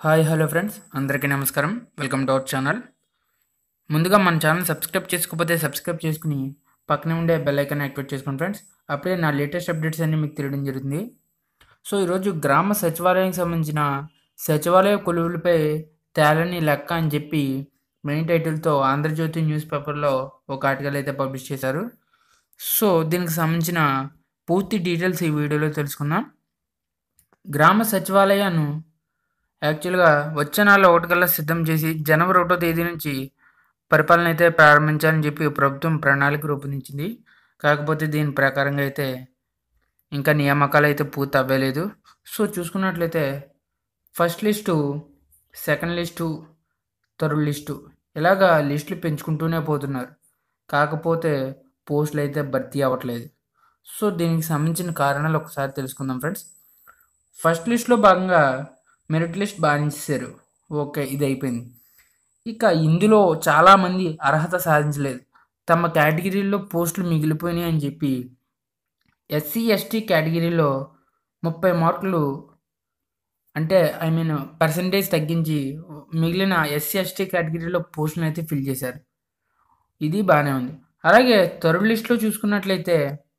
hi hello friends అందరికీ నమస్కారం welcome to our channel ముందుగా మన ఛానల్ సబ్స్క్రైబ్ చేసుకోకపోతే సబ్స్క్రైబ్ చేసుకుని పక్కనే ఉండే బెల్ ఐకాన్ యాక్టివేట్ చేసుకోండి ఫ్రెండ్స్ అప్పుడే నా లేటెస్ట్ అప్డేట్స్ అన్నీ మీకు తెలియడం జరుగుతుంది సో ఈరోజు గ్రామ సచివాలయానికి సంబంధించిన సచివాలయ కొలువులపై తేలని లెక్క అని చెప్పి మెయిన్ టైటిల్తో ఆంధ్రజ్యోతి న్యూస్ పేపర్లో ఒక ఆర్టికల్ అయితే పబ్లిష్ చేశారు సో దీనికి సంబంధించిన పూర్తి డీటెయిల్స్ ఈ వీడియోలో తెలుసుకుందాం గ్రామ సచివాలయాన్ని యాక్చువల్గా వచ్చే నెల ఒకటికల్లా సిద్ధం చేసి జనవరి ఒకటో తేదీ నుంచి పరిపాలన అయితే ప్రారంభించాలని చెప్పి ప్రభుత్వం ప్రణాళిక రూపొందించింది కాకపోతే దీని ప్రకారంగా అయితే ఇంకా నియామకాలు అయితే పూర్తి అవ్వలేదు సో చూసుకున్నట్లయితే first list second list third list ఇలాగా లిస్టులు పెంచుకుంటూనే పోతున్నారు కాకపోతే పోస్టులు అయితే భర్తీ అవ్వట్లేదు సో దీనికి సంబంధించిన కారణాలు ఒకసారి తెలుసుకుందాం ఫ్రెండ్స్ ఫస్ట్ లిస్ట్లో భాగంగా మెరిట్ లిస్ట్ బాగా ఇచ్చేసారు ఓకే ఇది అయిపోయింది ఇక ఇందులో చాలామంది అర్హత సాధించలేదు తమ కేటగిరీలో పోస్టులు మిగిలిపోయినాయి అని చెప్పి ఎస్సీ ఎస్టీ కేటగిరీలో ముప్పై మార్కులు అంటే ఐ మీన్ పర్సంటేజ్ తగ్గించి మిగిలిన ఎస్సీ ఎస్టీ కేటగిరీలో పోస్టులను అయితే ఫిల్ చేశారు ఇది బాగానే ఉంది అలాగే థర్డ్ లిస్ట్లో చూసుకున్నట్లయితే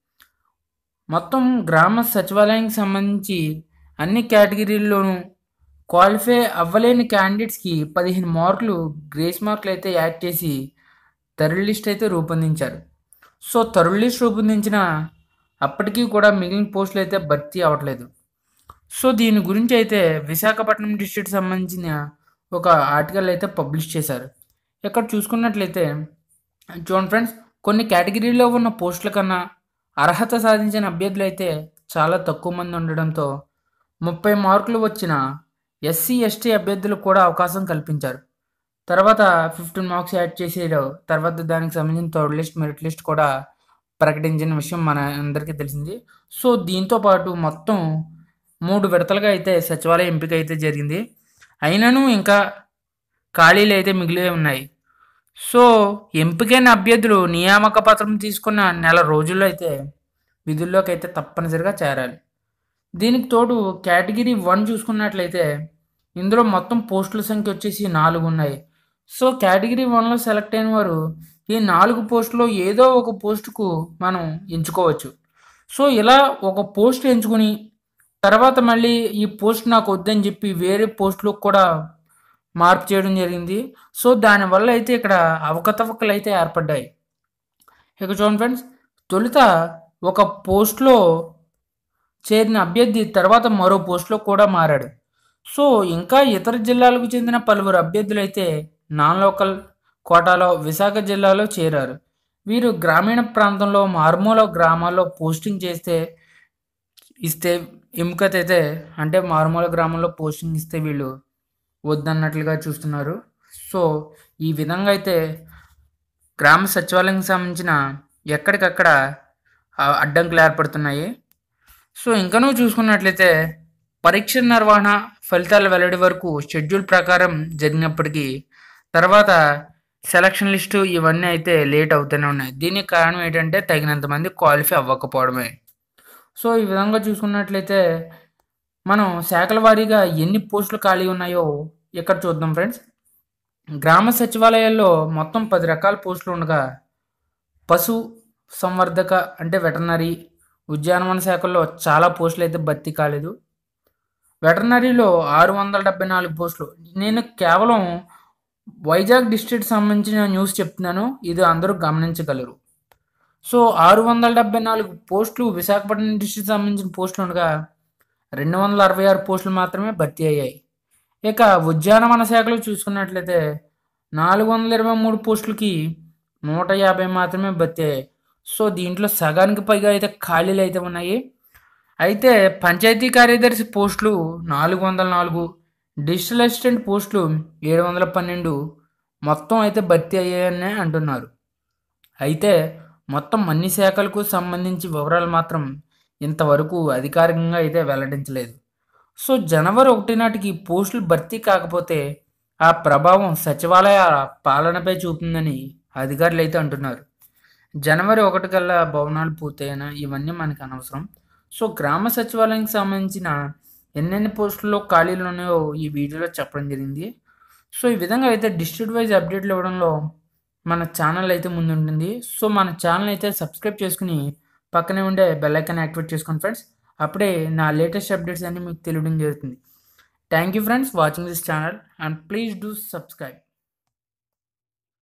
మొత్తం గ్రామ సచివాలయానికి సంబంధించి అన్ని కేటగిరీల్లోనూ క్వాలిఫై అవ్వలేని క్యాండిడేట్స్కి పదిహేను మార్కులు గ్రేస్ మార్కులు అయితే యాడ్ చేసి థర్డ్ లిస్ట్ అయితే రూపొందించారు సో థర్డ్ లిస్ట్ రూపొందించిన అప్పటికీ కూడా మిగిలిన పోస్టులు అయితే భర్తీ అవ్వట్లేదు సో దీని గురించి అయితే విశాఖపట్నం డిస్ట్రిక్ట్ సంబంధించిన ఒక ఆర్టికల్ అయితే పబ్లిష్ చేశారు ఇక్కడ చూసుకున్నట్లయితే చూడండి ఫ్రెండ్స్ కొన్ని కేటగిరీలో ఉన్న పోస్టుల కన్నా అర్హత సాధించిన అభ్యర్థులు అయితే చాలా తక్కువ మంది ఉండడంతో ముప్పై మార్కులు వచ్చిన ఎస్సీ ఎస్టీ అభ్యర్థులకు కూడా అవకాశం కల్పించారు తర్వాత ఫిఫ్టీన్ మార్క్స్ యాడ్ చేసేయడం తర్వాత దానికి సంబంధించిన థర్డ్ లిస్ట్ మెరిట్ లిస్ట్ కూడా ప్రకటించిన విషయం మన అందరికీ తెలిసింది సో దీంతో పాటు మొత్తం మూడు విడతలుగా అయితే సచివాలయ ఎంపిక అయితే జరిగింది అయినను ఇంకా ఖాళీలు అయితే మిగిలి ఉన్నాయి సో ఎంపికైన అభ్యర్థులు నియామక పత్రం తీసుకున్న నెల రోజుల్లో అయితే విధుల్లోకి అయితే తప్పనిసరిగా చేరాలి దీనికి తోడు కేటగిరీ వన్ చూసుకున్నట్లయితే ఇందులో మొత్తం పోస్టుల సంఖ్య వచ్చేసి నాలుగు ఉన్నాయి సో కేటగిరీ వన్లో సెలెక్ట్ అయిన వారు ఈ నాలుగు పోస్టులో ఏదో ఒక పోస్టుకు మనం ఎంచుకోవచ్చు సో ఇలా ఒక పోస్ట్ ఎంచుకుని తర్వాత మళ్ళీ ఈ పోస్ట్ నాకు వద్దని చెప్పి వేరే పోస్టులకు కూడా మార్పు చేయడం జరిగింది సో దానివల్ల అయితే ఇక్కడ అవకతవకలు అయితే ఏర్పడ్డాయి ఇక చూడండి ఫ్రెండ్స్ తొలుత ఒక పోస్ట్లో చేరిన అభ్యర్థి తర్వాత మరో పోస్టులో కూడా మారాడు సో ఇంకా ఇతర జిల్లాలకు చెందిన పలువురు అభ్యర్థులు అయితే నాన్ లోకల్ కోటాలో విశాఖ జిల్లాలో చేరారు వీరు గ్రామీణ ప్రాంతంలో మారుమూల గ్రామాల్లో పోస్టింగ్ చేస్తే ఇస్తే ఎముకత అయితే అంటే మారుమూల గ్రామంలో పోస్టింగ్ ఇస్తే వీళ్ళు వద్దన్నట్లుగా చూస్తున్నారు సో ఈ విధంగా అయితే గ్రామ సచివాలయానికి సంబంధించిన ఎక్కడికక్కడ అడ్డంకులు ఏర్పడుతున్నాయి సో ఇంకనూ చూసుకున్నట్లయితే పరీక్ష నిర్వహణ ఫలితాల వెల్లడి వరకు షెడ్యూల్ ప్రకారం జరిగినప్పటికీ తర్వాత సెలక్షన్ లిస్టు ఇవన్నీ అయితే లేట్ అవుతూనే ఉన్నాయి దీనికి కారణం ఏంటంటే తగినంత మంది క్వాలిఫై అవ్వకపోవడమే సో ఈ విధంగా చూసుకున్నట్లయితే మనం శాఖల వారీగా ఎన్ని పోస్టులు ఖాళీ ఉన్నాయో ఇక్కడ చూద్దాం ఫ్రెండ్స్ గ్రామ సచివాలయాల్లో మొత్తం పది రకాల పోస్టులు ఉండగా పశు సంవర్ధక అంటే వెటర్నరీ ఉద్యానవన శాఖల్లో చాలా పోస్టులు అయితే భర్తీ కాలేదు వెటర్నరీలో ఆరు వందల డెబ్బై నాలుగు పోస్టులు నేను కేవలం వైజాగ్ డిస్ట్రిక్ట్ సంబంధించిన న్యూస్ చెప్తున్నాను ఇది అందరూ గమనించగలరు సో ఆరు వందల డెబ్బై నాలుగు పోస్టులు విశాఖపట్నం డిస్ట్రిక్ట్ సంబంధించిన పోస్టులు ఉండగా రెండు వందల అరవై ఆరు పోస్టులు మాత్రమే భర్తీ అయ్యాయి ఇక ఉద్యానవన శాఖలో చూసుకున్నట్లయితే నాలుగు వందల ఇరవై మూడు పోస్టులకి నూట యాభై మాత్రమే భర్తీ అయ్యాయి సో దీంట్లో సగానికి పైగా అయితే ఖాళీలు అయితే ఉన్నాయి అయితే పంచాయతీ కార్యదర్శి పోస్టులు నాలుగు వందల నాలుగు డిజిటల్ అసిస్టెంట్ పోస్టులు ఏడు వందల పన్నెండు మొత్తం అయితే భర్తీ అయ్యాయని అంటున్నారు అయితే మొత్తం అన్ని శాఖలకు సంబంధించి వివరాలు మాత్రం ఇంతవరకు అధికారికంగా అయితే వెల్లడించలేదు సో జనవరి ఒకటి నాటికి పోస్టులు భర్తీ కాకపోతే ఆ ప్రభావం సచివాలయ పాలనపై చూపుతుందని అధికారులు అయితే అంటున్నారు జనవరి ఒకటి కల్లా భవనాలు పూర్తయినా ఇవన్నీ మనకు అనవసరం సో గ్రామ సచివాలయానికి సంబంధించిన ఎన్నెన్ని పోస్టుల్లో ఖాళీలు ఉన్నాయో ఈ వీడియోలో చెప్పడం జరిగింది సో ఈ విధంగా అయితే డిస్ట్రిక్ట్ వైజ్ అప్డేట్లు ఇవ్వడంలో మన ఛానల్ అయితే ముందుంటుంది సో మన ఛానల్ అయితే సబ్స్క్రైబ్ చేసుకుని పక్కనే ఉండే బెల్ ఐకాన్ యాక్టివేట్ చేసుకోండి ఫ్రెండ్స్ అప్పుడే నా లేటెస్ట్ అప్డేట్స్ అన్నీ మీకు తెలియడం జరుగుతుంది thank you friends watching this channel and please do subscribe